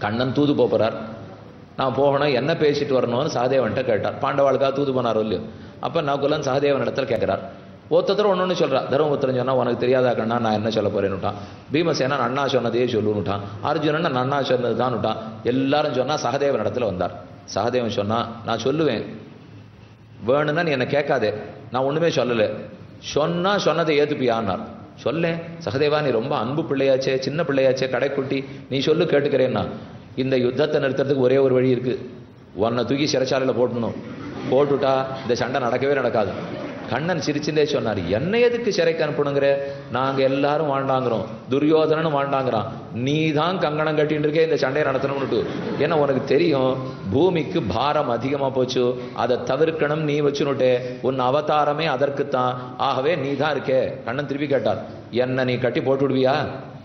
கண்ணன் தூது போப் போறார் நான் போகணும் என்ன பேசிட்டு வரணும்னு சகதேவன்ட்ட கேட்டார் பாண்டவாளுக்காக தூது போனாரோ இல்லையோ அப்போ நகுலன் சகதேவன் இடத்துல கேட்கிறார் ஒருத்தர் ஒன்று ஒன்று சொல்றா தர்மபுத்திரன் சொன்னா உனக்கு தெரியாதா கண்ணா நான் என்ன சொல்ல போறேன்னுட்டான் பீமசேனன் அண்ணா சொன்னதையே சொல்லுன்னுட்டான் அர்ஜுனன் நான் அண்ணா சொன்னது தான்னுட்டான் எல்லாரும் சொன்னா சகதேவன் இடத்துல வந்தார் சகதேவன் சொன்னா நான் சொல்லுவேன் வேணும்னா நீ என்ன கேட்காதே நான் ஒண்ணுமே சொல்லலை சொன்னா சொன்னதை ஏத்துப்பியான்னார் சொல்லேன் சகதேவா நீ ரொம்ப அன்பு பிள்ளையாச்சே சின்ன பிள்ளையாச்சே கடைக்குட்டி நீ சொல்லு கேட்டுக்கிறேன்னா இந்த யுத்தத்தை நிறுத்துறதுக்கு ஒரே ஒரு வழி இருக்கு உன்னை தூக்கி சிறைச்சாலையில் போட்டணும் போட்டுட்டா இந்த சண்டை நடக்கவே நடக்காது கண்ணன் சிரிச்சுட்டே சொன்னார் என்ன எதுக்கு சிறைக்கு அனுப்பணுங்கிற நாங்க எல்லாரும் வாண்டாங்கிறோம் துரியோதனனும் வாண்டாங்கிறான் நீ தான் கங்கணம் கட்டின்னு இருக்கே இந்த சண்டையை நடத்தணும்னுட்டு ஏன்னா உனக்கு தெரியும் பூமிக்கு பாரம் அதிகமா போச்சு அதை தவிர்க்கணும் நீ வச்சுனுட்டே உன் அவதாரமே அதற்குத்தான் ஆகவே நீ தான் இருக்கே கண்ணன் திருப்பி கேட்டார் என்ன நீ கட்டி போட்டு விடுவியா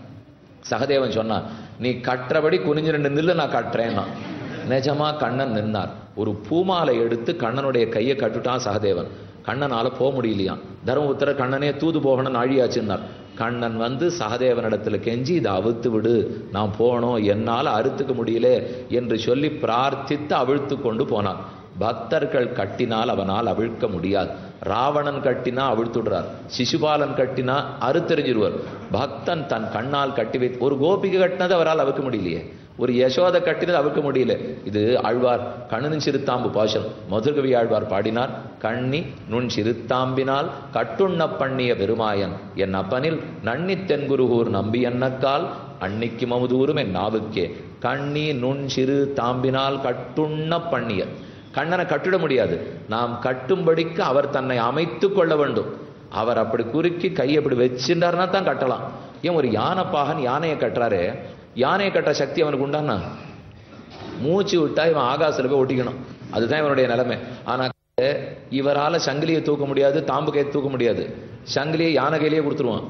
சகதேவன் சொன்னான் நீ கற்றபடி குனிஞ்சு ரெண்டு நில்லு நான் கட்டுறேன்னா நிஜமா கண்ணன் நின்னார் ஒரு பூமாலை எடுத்து கண்ணனுடைய கையை கட்டுட்டான் சகதேவன் கண்ணனால போக முடியலையாம் தர்மபுத்திரர் கண்ணனே தூது போகணும்னு அழியாச்சுன்னார் கண்ணன் வந்து சகதேவனிடத்துல கெஞ்சி இதை அவிழ்த்து விடு நான் போகணும் என்னால அறுத்துக்க முடியல என்று சொல்லி பிரார்த்தித்து அவிழ்த்து கொண்டு போனான் பக்தர்கள் கட்டினால் அவனால் அவிழ்க்க முடியாது ராவணன் கட்டினா அவிழ்த்துடுறார் சிசுபாலன் கட்டினா அறுத்தெறிஞ்சிருவார் பக்தன் தன் கண்ணால் கட்டி வைத்து ஒரு கோபிகை கட்டினது அவரால் அவிழ்க்க முடியலையே ஒரு யசோதை கட்டினது அவிழ்க்க முடியல இது ஆழ்வார் கண்ணனின் சிறுத்தாம்பு பாசம் மதுர்கவி ஆழ்வார் பாடினார் கண்ணி நுண் சிறுத்தாம்பினால் கட்டுண்ண பண்ணிய பெருமாயன் என் அப்பனில் நன்னி தென்குருகூர் நம்பி என்னக்கால் அன்னிக்கு மமுதூரும் என் நாவுக்கே கண்ணி நுண் சிறு தாம்பினால் கட்டுண்ண பண்ணிய கண்ணனை கட்டிட முடியாது நாம் கட்டும்படிக்கு அவர் தன்னை அமைத்து கொள்ள வேண்டும் அவர் அப்படி குறுக்கி கையை அப்படி வச்சுட்டாருன்னா தான் கட்டலாம் ஏன் ஒரு யானைப்பாகன் யானையை கட்டுறாரு யானையை கட்ட சக்தி அவனுக்கு உண்டானா மூச்சு விட்டா இவன் ஆகாசில் போய் ஒட்டிக்கணும் அதுதான் இவனுடைய நிலைமை ஆனா இவரால சங்கிலியை தூக்க முடியாது தாம்பு கையை தூக்க முடியாது சங்கிலியை யானை கையிலேயே கொடுத்துருவான்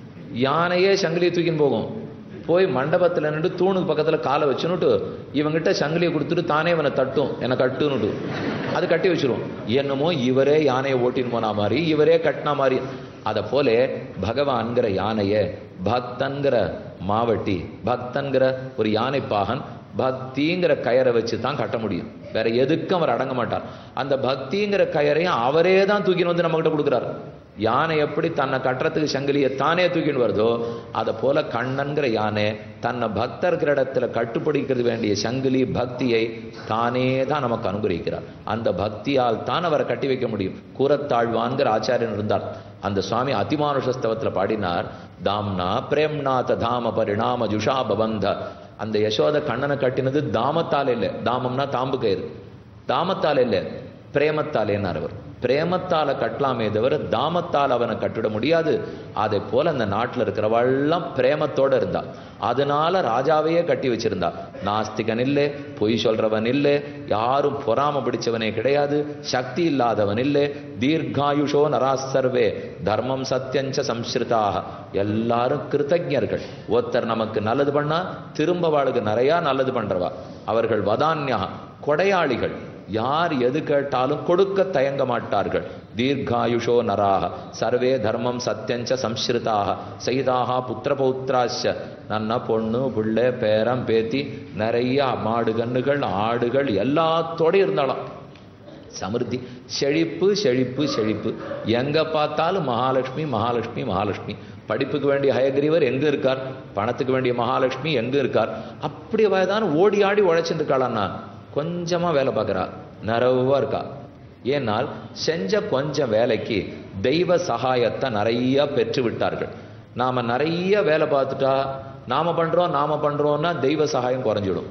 யானையே சங்கிலியை தூக்கின்னு போகும் போய் மண்டபத்தில் நின்று தூணுக்கு பக்கத்தில் காலை வச்சுன்னுட்டு இவங்கிட்ட சங்கிலியை கொடுத்துட்டு தானே இவனை தட்டும் என்னை கட்டுன்னுட்டு அது கட்டி வச்சிரும் என்னமோ இவரே யானையை ஓட்டின்னு போனா மாதிரி இவரே கட்டினா மாதிரி அதை போல பகவான்கிற யானைய பக்தன்கிற மாவட்டி பக்தன்கிற ஒரு யானை பாகன் பக்திங்கிற கயரை வச்சு தான் கட்ட முடியும் வேற எதுக்கும் அவர் அடங்க மாட்டார் அந்த பக்திங்கிற கயரையும் அவரே தான் தூக்கின்னு வந்து நம்மகிட்ட கொடுக்குறாரு யானை எப்படி தன்னை கட்டுறதுக்கு சங்கிலியை தானே தூக்கின்னு வருதோ அதை போல கண்ணன்கிற யானை தன்னை பக்தர்கிற இடத்துல கட்டுப்பிடிக்கிறது வேண்டிய சங்கிலி பக்தியை தானே தான் நமக்கு அனுகிரகிக்கிறார் அந்த பக்தியால் தான் அவரை கட்டி வைக்க முடியும் கூறத்தாழ்வான்கிற ஆச்சாரியன் இருந்தார் அந்த சுவாமி அதிமானுஷஸ்தவத்துல பாடினார் தாம்னா பிரேம்நாத தாம பரிணாம ஜுஷா பவந்த அந்த யசோத கண்ணனை கட்டினது தாமத்தால் இல்லை தாமம்னா தாம்பு கயிறு தாமத்தால் இல்லை பிரேமத்தாலேன்னார் அவர் பிரேமத்தால கட்டலாமே தவிர தாமத்தால் அவனை கட்டிட முடியாது அதை போல அந்த நாட்டில் இருக்கிறவெல்லாம் பிரேமத்தோட இருந்தா அதனால ராஜாவையே கட்டி வச்சிருந்தா நாஸ்திகன் இல்லை பொய் சொல்றவன் இல்லை யாரும் பொறாம பிடிச்சவனே கிடையாது சக்தி இல்லாதவன் இல்லை தீர்காயுஷோ நராசர்வே தர்மம் சத்தியஞ்ச சம்ஸ்கிருதாக எல்லாரும் கிருத்தஜர்கள் ஒருத்தர் நமக்கு நல்லது பண்ணா திரும்ப வாழ்க்கை நிறைய நல்லது பண்றவா அவர்கள் வதான்யா கொடையாளிகள் யார் எது கேட்டாலும் கொடுக்க தயங்க மாட்டார்கள் தீர்காயுஷோ நராக சர்வே தர்மம் சத்தியஞ்ச சம்ஸ்கிருதாக சகிதாக புத்திர பௌத்ராச்ச நன்ன பொண்ணு பிள்ளை பேரம் பேத்தி நிறைய மாடு கண்ணுகள் ஆடுகள் எல்லாத்தோடையும் இருந்தாலும் சமிருத்தி செழிப்பு செழிப்பு செழிப்பு எங்க பார்த்தாலும் மகாலட்சுமி மகாலட்சுமி மகாலட்சுமி படிப்புக்கு வேண்டிய ஹயகிரீவர் எங்க இருக்கார் பணத்துக்கு வேண்டிய மகாலட்சுமி எங்க இருக்கார் அப்படி வயதான ஓடி ஆடி உழைச்சிட்டு இருக்காளான்னா கொஞ்சமா வேலை பார்க்கறா நிறைவா இருக்கா ஏனால் செஞ்ச கொஞ்சம் வேலைக்கு தெய்வ சகாயத்தை நிறைய பெற்று விட்டார்கள் நாம நிறைய வேலை பார்த்துட்டா நாம பண்றோம் நாம பண்றோம்னா தெய்வ சகாயம் குறைஞ்சிடும்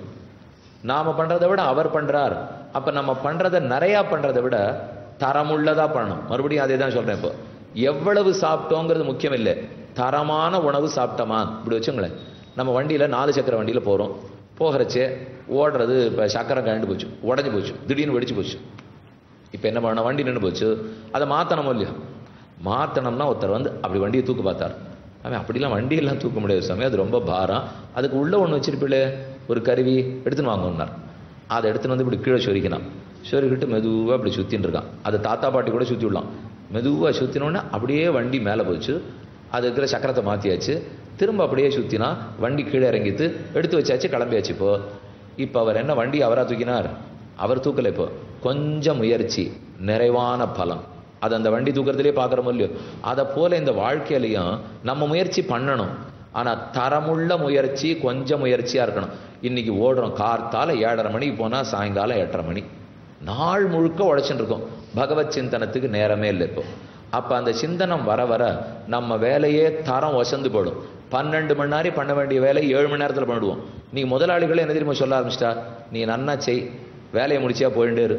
நாம பண்றதை விட அவர் பண்றார் அப்ப நம்ம பண்றதை நிறைய பண்றதை விட தரமுள்ளதா பண்ணணும் மறுபடியும் அதே தான் சொல்றேன் இப்போ எவ்வளவு சாப்பிட்டோங்கிறது முக்கியம் இல்லை தரமான உணவு சாப்பிட்டோமா இப்படி வச்சுங்களேன் நம்ம வண்டியில நாலு சக்கர வண்டியில போறோம் போகிறச்சே ஓடுறது இப்போ சக்கரம் கழண்டு போச்சு உடஞ்சி போச்சு திடீர்னு வெடிச்சு போச்சு இப்போ என்ன பண்ண வண்டி நின்று போச்சு அதை மாற்றணும் இல்லையா மாற்றணும்னா ஒருத்தர் வந்து அப்படி வண்டியை தூக்கு பார்த்தார் அவன் அப்படிலாம் வண்டியெல்லாம் தூக்க முடியாது சாமி அது ரொம்ப பாரம் அதுக்கு உள்ள ஒன்று வச்சிருப்பில்ல ஒரு கருவி எடுத்துன்னு வாங்கன்னார் அதை எடுத்துன்னு வந்து இப்படி கீழே சொரிக்கினான் சொருக்கிட்டு மெதுவாக அப்படி சுற்றின்னு இருக்கான் அதை தாத்தா பாட்டி கூட சுற்றி விடலாம் மெதுவாக சுற்றினோடனே அப்படியே வண்டி மேலே போச்சு அது இருக்கிற சக்கரத்தை மாற்றியாச்சு திரும்ப அப்படியே சுற்றினா வண்டி கீழே இறங்கிட்டு எடுத்து வச்சாச்சு கிளம்பியாச்சு இப்போ இப்போ அவர் என்ன வண்டி அவரா தூக்கினார் அவர் தூக்கல இப்போ கொஞ்சம் முயற்சி நிறைவான பலம் அது அந்த வண்டி தூக்கிறதுலே பார்க்குறோமோ இல்லையோ அதை போல இந்த வாழ்க்கையிலையும் நம்ம முயற்சி பண்ணணும் ஆனால் தரமுள்ள முயற்சி கொஞ்சம் முயற்சியாக இருக்கணும் இன்னைக்கு ஓடுறோம் கார்த்தால ஏழரை மணிக்கு போனால் சாயங்காலம் எட்டரை மணி நாள் முழுக்க உழைச்சிட்டு இருக்கோம் பகவத் சிந்தனத்துக்கு நேரமே இல்லை இப்போ அப்போ அந்த சிந்தனம் வர வர நம்ம வேலையே தரம் வசந்து போடும் பன்னெண்டு மணி நேரம் பண்ண வேண்டிய வேலையை ஏழு மணி நேரத்தில் பண்ணிடுவோம் நீ முதலாளிகளே என்ன தெரியுமா சொல்ல ஆரம்பிச்சிட்டா நீ நன்னா செய் வேலையை முடிச்சியா போயிட்டே இரு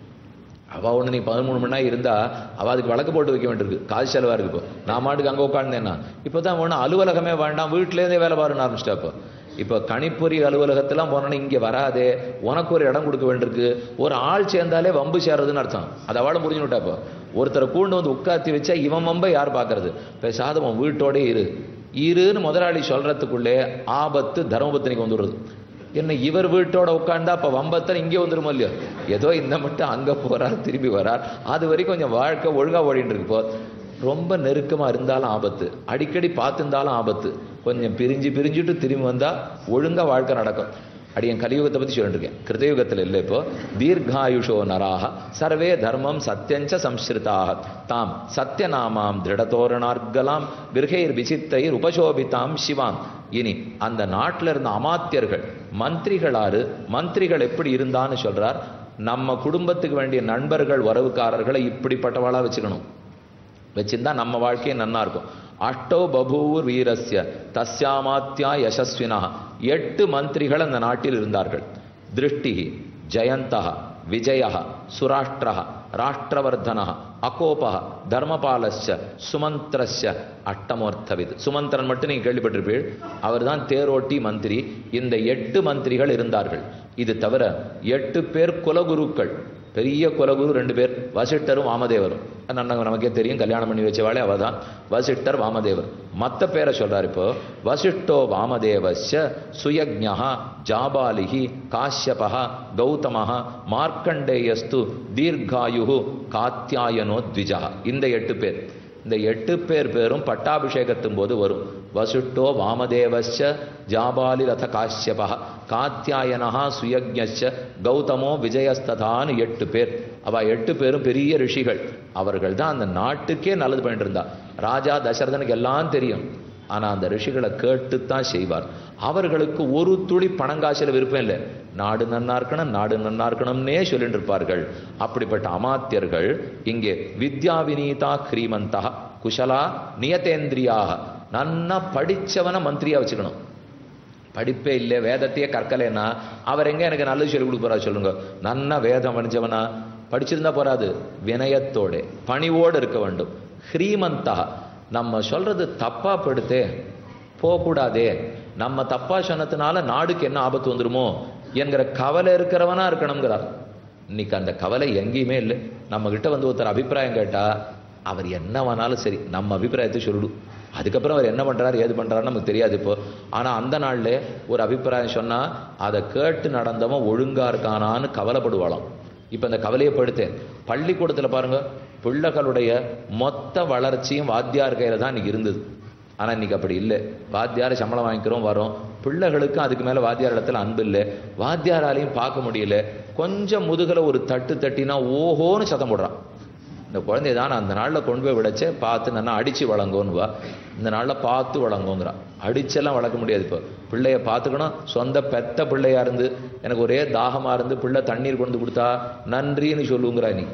அவள் ஒன்று நீ பதிமூணு மணி நேரம் இருந்தா அவள் அதுக்கு வழக்கு போட்டு வைக்க வேண்டியிருக்கு காசு செலவாக இருக்கு இப்போ நான் மாட்டுக்கு அங்கே உட்காந்தேன்னா இப்போ தான் ஒன்று அலுவலகமே வேண்டாம் வீட்டிலேருந்தே வேலை பாருன்னு ஆரம்பிச்சிட்டா இப்போ இப்போ கணிப்பொறி அலுவலகத்தெல்லாம் போனோன்னா இங்கே வராதே உனக்கு ஒரு இடம் கொடுக்க வேண்டியிருக்கு ஒரு ஆள் சேர்ந்தாலே வம்பு சேர்றதுன்னு அர்த்தம் அதை அவளை புரிஞ்சு விட்டா இப்போ ஒருத்தரை கூண்டு வந்து உட்காத்தி வச்சா இவன் வம்பை யார் பார்க்கறது பேசாத உன் வீட்டோடே இரு இருன்னு முதலாளி சொல்றதுக்குள்ளே ஆபத்து தர்மபத்தினிக்கு வந்துடுறது என்ன இவர் வீட்டோட உட்காந்தா அப்ப வம்பத்தன் இங்கே வந்துருமோ இல்லையோ ஏதோ இந்த மட்டும் அங்க போறார் திரும்பி வரார் அது வரைக்கும் கொஞ்சம் வாழ்க்கை ஒழுங்கா ஓடிட்டு இருக்கு இப்போ ரொம்ப நெருக்கமா இருந்தாலும் ஆபத்து அடிக்கடி பார்த்துருந்தாலும் ஆபத்து கொஞ்சம் பிரிஞ்சு பிரிஞ்சுட்டு திரும்பி வந்தா ஒழுங்கா வாழ்க்கை நடக்கும் அடி என் கலியுகத்தை பத்தி சொல்லிட்டு இருக்கேன் கிருதயுகத்தில் இல்லை இப்போ தீர்காயுஷோ நராக சர்வே தர்மம் சத்தியஞ்ச சம்ஸ்கிருதாக தாம் சத்தியநாமாம் திருடதோரணார்கலாம் கிரகைர் விசித்தைர் உபசோபிதாம் சிவாம் இனி அந்த நாட்டில் இருந்த அமாத்தியர்கள் மந்திரிகளாரு மந்திரிகள் எப்படி இருந்தான்னு சொல்றார் நம்ம குடும்பத்துக்கு வேண்டிய நண்பர்கள் உறவுக்காரர்களை இப்படிப்பட்டவாளா வச்சுக்கணும் வச்சிருந்தா நம்ம வாழ்க்கையே நன்னா இருக்கும் அஷ்டோ பபூர் வீரஸ்ய தஸ்யாமாத்யா யசஸ்வினா எட்டு மந்திரிகள் அந்த நாட்டில் இருந்தார்கள் திருஷ்டி ஜெயந்த விஜய சுராஷ்டிர ராஷ்டிரவர்தன அகோப தர்மபாலஸ்ய சுமந்திரஸ்ய அட்டமோர்த்தவித் சுமந்திரன் மட்டும் நீங்க கேள்விப்பட்டிருப்பீள் அவர்தான் தேரோட்டி மந்திரி இந்த எட்டு மந்திரிகள் இருந்தார்கள் இது தவிர எட்டு பேர் குலகுருக்கள் பெரிய குலகுரு ரெண்டு பேர் வசிட்டரும் வாமதேவரும் நன்னங்க நமக்கே தெரியும் கல்யாணம் பண்ணி வச்சவாளே அவ தான் வசிட்டர் வாமதேவர் மற்ற பேரை சொல்றாரு இப்போ வசிஷ்டோ வாமதேவஸ்ய சுயஜ்ஞா ஜாபாலிஹி காஷ்யபா கௌதமஹ மார்க்கண்டேயஸ்து தீர்காயு காத்தியாயனோ த்விஜா இந்த எட்டு பேர் இந்த எட்டு பேர் பேரும் பட்டாபிஷேகத்தின் போது வரும் வசுட்டோ வாமதேவஸ்ய ஜாபாலி ரத காஷ்யபா காத்தியாயனஹா சுயஜ்ஞஸ்ய கௌதமோ விஜயஸ்ததான்னு எட்டு பேர் அவ எட்டு பேரும் பெரிய ரிஷிகள் அவர்கள் தான் அந்த நாட்டுக்கே நல்லது பண்ணிட்டு இருந்தா ராஜா தசரதனுக்கு எல்லாம் தெரியும் ஆனா அந்த ரிஷிகளை கேட்டுத்தான் செய்வார் அவர்களுக்கு ஒரு துளி பணங்காசில விருப்பம் இல்லை நாடு நன்னா இருக்கணும் நாடு நன்னா இருக்கணும்னே சொல்லிட்டு இருப்பார்கள் அப்படிப்பட்ட அமாத்தியர்கள் இங்கே வித்யா வினீதா கிரீமந்தா குஷலா நியதேந்திரியாக நன்னா படிச்சவன மந்திரியா வச்சுக்கணும் படிப்பே இல்லை வேதத்தையே கற்கலைன்னா அவர் எங்க எனக்கு நல்லது சொல்லி கொடுக்குறா சொல்லுங்க நன்னா வேதம் படிச்சவனா படிச்சிருந்தா போறாது வினயத்தோட பணிவோடு இருக்க வேண்டும் ஹ்ரீமந்தா நம்ம சொல்றது தப்பா படுத்தே போகக்கூடாதே நம்ம தப்பா சொன்னதுனால நாடுக்கு என்ன ஆபத்து வந்துருமோ என்கிற கவலை இருக்கிறவனா இருக்கணுங்கிறார் இன்னைக்கு அந்த கவலை எங்கேயுமே இல்லை நம்ம கிட்ட வந்து ஒருத்தர் அபிப்பிராயம் கேட்டா அவர் என்ன வேணாலும் சரி நம்ம அபிப்பிராயத்தை சொல்லிடும் அதுக்கப்புறம் அவர் என்ன பண்றாரு ஏது பண்றாருன்னு நமக்கு தெரியாது இப்போ ஆனா அந்த நாள்ல ஒரு அபிப்பிராயம் சொன்னா அதை கேட்டு நடந்தவன் ஒழுங்கா இருக்கானான்னு கவலைப்படுவாளாம் இப்ப இந்த கவலையை படுத்தேன் பள்ளிக்கூடத்துல பாருங்க பிள்ளைகளுடைய மொத்த வளர்ச்சியும் வாத்தியார் கையில தான் இன்னைக்கு இருந்தது ஆனா இன்னைக்கு அப்படி இல்லை வாத்தியார் சம்பளம் வாங்கிக்கிறோம் வரோம் பிள்ளைகளுக்கும் அதுக்கு மேல வாத்தியார் இடத்துல அன்பு இல்லை வாத்தியாராலையும் பார்க்க முடியல கொஞ்சம் முதுகுல ஒரு தட்டு தட்டினா ஓஹோன்னு சத்தம் போடுறான் இந்த குழந்தை தான் அந்த நாளில் கொண்டு போய் விடச்சே பார்த்து நல்லா அடித்து வழங்கும்னு வா இந்த நாளில் பார்த்து வழங்குங்கிறான் அடிச்செல்லாம் வளர்க்க முடியாது இப்போ பிள்ளைய பார்த்துக்கணும் சொந்த பெத்த பிள்ளையா இருந்து எனக்கு ஒரே தாகமாக இருந்து பிள்ளை தண்ணீர் கொண்டு கொடுத்தா நன்றின்னு சொல்லுங்கிறா நீ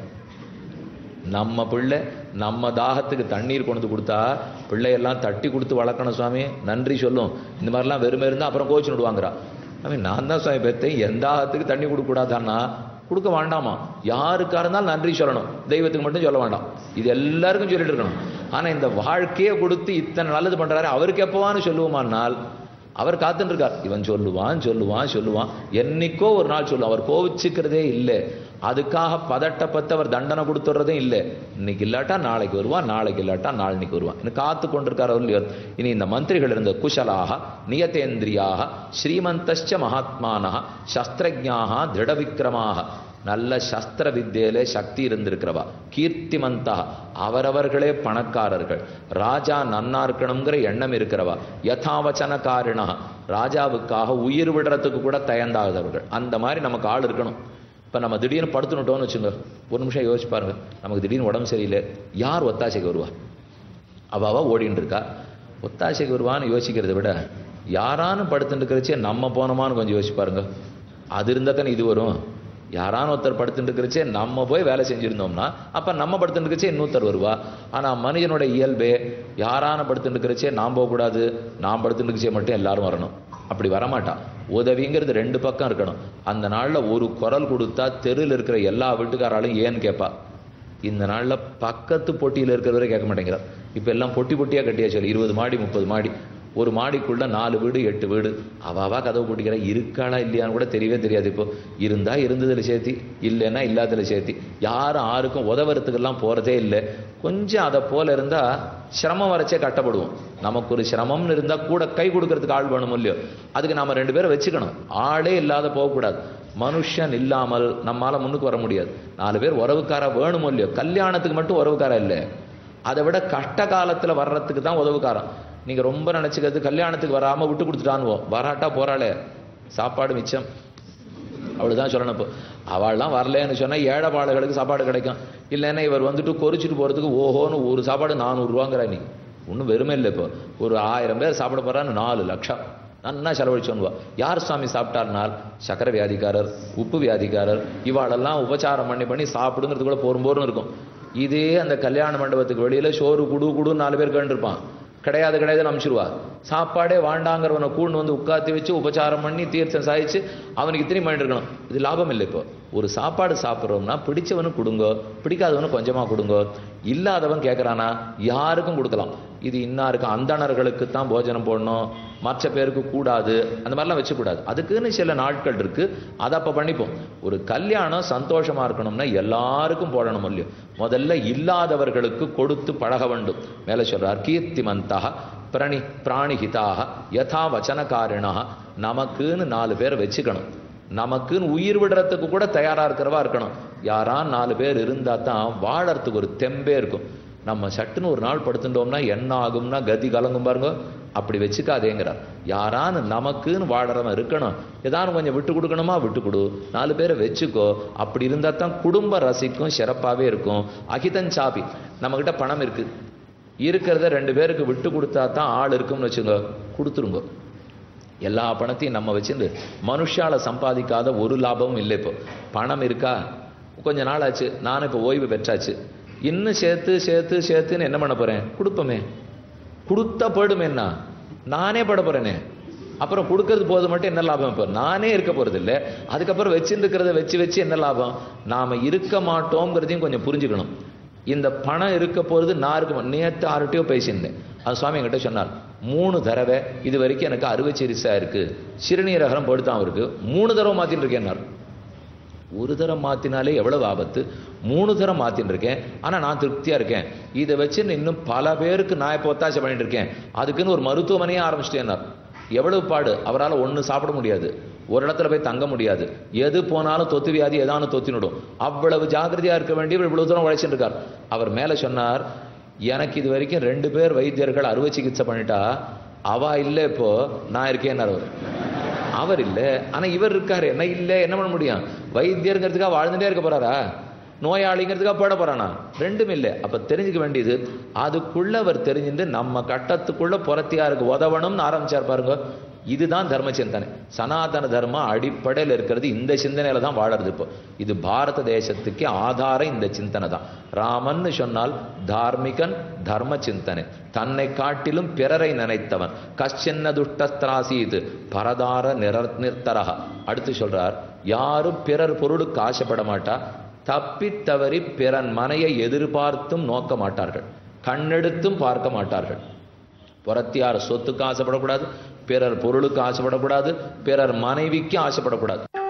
நம்ம பிள்ளை நம்ம தாகத்துக்கு தண்ணீர் கொண்டு கொடுத்தா பிள்ளையெல்லாம் தட்டி கொடுத்து வளர்க்கணும் சுவாமி நன்றி சொல்லும் இந்த மாதிரிலாம் வெறுமை இருந்தால் அப்புறம் கோச்சு விடுவாங்கிறா ஐ நான் தான் சுவாமி பெற்றேன் எந்த தாகத்துக்கு தண்ணி கொடுக்கக்கூடாதான்னா கொடுக்க வேண்டாமா யாருக்கா இருந்தாலும் நன்றி சொல்லணும் தெய்வத்துக்கு மட்டும் சொல்ல வேண்டாம் இது எல்லாருக்கும் சொல்லிட்டு இருக்கணும் ஆனா இந்த வாழ்க்கையை கொடுத்து இத்தனை நல்லது பண்றாரு அவருக்கு எப்பவான்னு சொல்லுவோமானால் அவர் காத்துட்டு இருக்கார் இவன் சொல்லுவான் சொல்லுவான் சொல்லுவான் என்னைக்கோ ஒரு நாள் சொல்லுவான் அவர் கோவிச்சுக்கிறதே இல்லை அதுக்காக பதட்டப்பட்டு அவர் தண்டனை கொடுத்துறதே இல்லை இன்னைக்கு இல்லாட்டா நாளைக்கு வருவான் நாளைக்கு இல்லாட்டா நாளைக்கு வருவான் இன்னும் காத்து கொண்டிருக்கார் அவர் இல்லையோ இனி இந்த மந்திரிகள் இருந்த குஷலாக நியதேந்திரியாக ஸ்ரீமந்தஸ்ச மகாத்மானः சஸ்திரஜாக திருடவிக்ரமாக நல்ல சஸ்திர வித்தியிலே சக்தி இருந்திருக்கிறவா கீர்த்திமந்தா அவரவர்களே பணக்காரர்கள் ராஜா நன்னா இருக்கணுங்கிற எண்ணம் இருக்கிறவா யதாவச்சனகாரிணா ராஜாவுக்காக உயிர் விடுறதுக்கு கூட தயந்தாதவர்கள் அந்த மாதிரி நமக்கு ஆள் இருக்கணும் இப்போ நம்ம திடீர்னு படுத்துனுட்டோம்னு வச்சுங்க ஒரு நிமிஷம் யோசிச்சு பாருங்க நமக்கு திடீர்னு உடம்பு சரியில்லை யார் ஒத்தாசைக்கு வருவா அவாவா ஓடின்னு இருக்கா ஒத்தாசைக்கு வருவான்னு யோசிக்கிறதை விட யாரானு படுத்துட்டு இருக்கிறச்சே நம்ம போனோமான்னு கொஞ்சம் யோசிச்சு பாருங்க அது இருந்தால் தானே இது வரும் யாரான ஒருத்தர் படுத்துட்டு இருக்கிறச்சே நம்ம போய் வேலை செஞ்சிருந்தோம்னா அப்போ நம்ம படுத்துட்டு இருக்கிறச்சே இன்னொருத்தர் வருவா ஆனால் மனிதனோட இயல்பே யாரான படுத்துட்டு இருக்கிறச்சே நாம் போகக்கூடாது நாம் படுத்துட்டு இருக்கிறச்சே மட்டும் எல்லாரும் வரணும் அப்படி வரமாட்டான் உதவிங்கிறது ரெண்டு பக்கம் இருக்கணும் அந்த நாளில் ஒரு குரல் கொடுத்தா தெருவில் இருக்கிற எல்லா வீட்டுக்காராலும் ஏன்னு கேட்பா இந்த நாளில் பக்கத்து பொட்டியில் இருக்கிறவரை கேட்க மாட்டேங்கிறார் இப்போ எல்லாம் பொட்டி பொட்டியாக கட்டியா சொல்லி இருபது மாடி முப்பது மாடி ஒரு மாடிக்குள்ள நாலு வீடு எட்டு வீடு அவாவா கதவு பூட்டிக்கிறா இருக்காளா இல்லையான்னு கூட தெரியவே தெரியாது இப்போ இருந்தா இருந்ததில் சேர்த்தி இல்லைன்னா இல்லாததில் சேர்த்தி யாரும் யாருக்கும் உதவுறதுக்கெல்லாம் போறதே இல்லை கொஞ்சம் அதை போல இருந்தா சிரமம் வரைச்சே கட்டப்படுவோம் நமக்கு ஒரு சிரமம்னு இருந்தா கூட கை கொடுக்கறதுக்கு ஆள் வேணும் இல்லையோ அதுக்கு நாம ரெண்டு பேரை வச்சுக்கணும் ஆளே இல்லாத போகக்கூடாது மனுஷன் இல்லாமல் நம்மால முன்னுக்கு வர முடியாது நாலு பேர் உறவுக்காரா வேணும் இல்லையோ கல்யாணத்துக்கு மட்டும் உறவுக்காரா இல்லை அதை விட கஷ்ட காலத்துல வர்றதுக்கு தான் உதவுக்காரன் நீங்க ரொம்ப நினைச்சுக்கிறது கல்யாணத்துக்கு வராம விட்டு கொடுத்துட்டான்வோம் வராட்டா போறாளே சாப்பாடு மிச்சம் அவளுதான் சொல்லணும் இப்போ அவள்லாம் வரலன்னு சொன்னா ஏழை பாடுகளுக்கு சாப்பாடு கிடைக்கும் இல்லைன்னா இவர் வந்துட்டு கொறிச்சிட்டு போறதுக்கு ஓஹோன்னு ஒரு சாப்பாடு நானூறுரூவாங்கிறா நீ ஒன்றும் வெறுமை இல்லை இப்போ ஒரு ஆயிரம் பேர் சாப்பிட போறான்னு நாலு லட்சம் நன்னா செலவழிச்சோன்னுவா யார் சுவாமி சாப்பிட்டார்னால் சக்கரை வியாதிக்காரர் உப்பு வியாதிக்காரர் இவாளெல்லாம் உபச்சாரம் பண்ணி பண்ணி சாப்பிடுங்கிறது கூட போரும் போரும் இருக்கும் இதே அந்த கல்யாண மண்டபத்துக்கு வெளியில சோறு குடு குடுன்னு நாலு பேர் கேட்டுருப்பான் கிடையாது கிடையாதுன்னு அனுப்பிச்சிருவா சாப்பாடே வாண்டாங்கிறவனை கூண்டு வந்து உட்காத்தி வச்சு உபச்சாரம் பண்ணி தீர்த்தம் சாதிச்சு அவனுக்கு இத்தனை பண்ணிட்டு இருக்கணும் இது லாபம் இல்லை இப்போ ஒரு சாப்பாடு சாப்பிட்றோம்னா பிடிச்சவனுக்கு கொடுங்க பிடிக்காதவனுக்கு கொஞ்சமா கொடுங்க இல்லாதவன் கேட்குறானா யாருக்கும் கொடுக்கலாம் இது இன்னாருக்கு அந்தணர்களுக்கு தான் போஜனம் போடணும் மற்ற பேருக்கு கூடாது அந்த மாதிரிலாம் வச்சுக்கூடாது அதுக்குன்னு சில நாட்கள் இருக்கு அதை அப்போ பண்ணிப்போம் ஒரு கல்யாணம் சந்தோஷமா இருக்கணும்னா எல்லாருக்கும் போடணும் இல்லையோ முதல்ல இல்லாதவர்களுக்கு கொடுத்து பழக வேண்டும் மேலே சொல்றார் கீர்த்திமந்தா பிரணி பிராணிஹிதாக யதா வச்சனகாரிணா நமக்குன்னு நாலு பேரை வச்சுக்கணும் நமக்குன்னு உயிர் விடுறதுக்கு கூட தயாரா இருக்கிறவா இருக்கணும் யாரா நாலு பேர் இருந்தா தான் வாழறதுக்கு ஒரு தெம்பே இருக்கும் நம்ம சட்டுன்னு ஒரு நாள் படுத்துட்டோம்னா என்ன ஆகும்னா கதி கலங்கும் பாருங்க அப்படி வச்சுக்காதேங்கிறார் யாரான்னு நமக்குன்னு வாழறவன் இருக்கணும் ஏதாவது கொஞ்சம் விட்டு கொடுக்கணுமா விட்டு கொடு நாலு பேரை வச்சுக்கோ அப்படி இருந்தா தான் குடும்ப ரசிக்கும் சிறப்பாகவே இருக்கும் அகிதஞ்சாபி நம்மக்கிட்ட பணம் இருக்கு இருக்கிறத ரெண்டு பேருக்கு விட்டு கொடுத்தா தான் ஆள் இருக்கும்னு வச்சுங்க கொடுத்துருங்க எல்லா பணத்தையும் நம்ம வச்சுட்டு மனுஷால சம்பாதிக்காத ஒரு லாபமும் இல்லை இப்போ பணம் இருக்கா கொஞ்ச நாள் ஆச்சு நானும் இப்போ ஓய்வு பெற்றாச்சு இன்னும் சேர்த்து சேர்த்து சேர்த்துன்னு என்ன பண்ண போறேன் கொடுப்போமே கொடுத்தா போயிடுமேன்னா நானே பட போறேனே அப்புறம் கொடுக்கறது போது மட்டும் என்ன லாபம் இப்போ நானே இருக்க போறது இல்லை அதுக்கப்புறம் வச்சுட்டு இருக்கிறத வச்சு வச்சு என்ன லாபம் நாம இருக்க மாட்டோங்கிறதையும் கொஞ்சம் புரிஞ்சுக்கணும் இந்த பணம் இருக்க போறது நான் இருக்க நேற்று ஆறுட்டையோ பேசியிருந்தேன் அது சுவாமி என்கிட்ட சொன்னார் மூணு தடவை இது வரைக்கும் எனக்கு அறுவை சிகிச்சா இருக்கு சிறுநீரகரம் படுத்தான் அவருக்கு மூணு தடவை மாத்தின்னு இருக்கேன்னார் ஒரு தரம் மாத்தினாலே எவ்வளவு ஆபத்து மூணு தரம் மாத்தின்னு இருக்கேன் ஆனா நான் திருப்தியா இருக்கேன் இதை வச்சு இன்னும் பல பேருக்கு நான் இப்போ ஒத்தாசை பண்ணிட்டு இருக்கேன் அதுக்குன்னு ஒரு மருத்துவமனையே ஆரம்பிச்சிட்டேன்னார் எவ்வளவு பாடு அவரால் ஒன்று சாப்பிட முடியாது ஒரு இடத்துல போய் தங்க முடியாது எது போனாலும் தொத்து வியாதி ஏதானு தொத்தினுடும் அவ்வளவு ஜாக்கிரதையா இருக்க வேண்டியவர் இவ்வளவு தூரம் உழைச்சிட்டு இருக்கார் அவர் மேல சொன்னார் எனக்கு இது வரைக்கும் ரெண்டு பேர் வைத்தியர்கள் அறுவை சிகிச்சை பண்ணிட்டா அவா இல்லை இப்போ நான் இருக்கேன்னார் அவர் அவர் இல்லை ஆனா இவர் இருக்காரு என்ன இல்லை என்ன பண்ண முடியும் வைத்தியருங்கிறதுக்காக வாழ்ந்துட்டே இருக்க போறாரா நோயாளிங்கிறதுக்காக போட போறானா ரெண்டும் இல்லை அப்ப தெரிஞ்சுக்க வேண்டியது அதுக்குள்ள அவர் தெரிஞ்சுட்டு நம்ம கட்டத்துக்குள்ள புறத்தியாருக்கு உதவணும்னு ஆரம்பிச்சார் பாருங்க இதுதான் தர்ம சிந்தனை சனாதன தர்மம் அடிப்படையில் இருக்கிறது இந்த சிந்தனையில தான் வாழறது இப்போ இது பாரத தேசத்துக்கு ஆதாரம் இந்த சிந்தனை தான் ராமன்னு சொன்னால் தார்மிகன் தர்ம சிந்தனை தன்னை காட்டிலும் பிறரை நினைத்தவன் கஷ்சின்ன துஷ்டஸ்திராசீது பரதார நிர நிர்த்தரகா அடுத்து சொல்றார் யாரும் பிறர் பொருளுக்கு ஆசைப்பட மாட்டா தப்பித் தவறி பிறன் மனையை எதிர்பார்த்தும் நோக்க மாட்டார்கள் கண்ணெடுத்தும் பார்க்க மாட்டார்கள் புறத்தியார் சொத்துக்கு ஆசைப்படக்கூடாது பிறர் பொருளுக்கு ஆசைப்படக்கூடாது பிறர் மனைவிக்கு ஆசைப்படக்கூடாது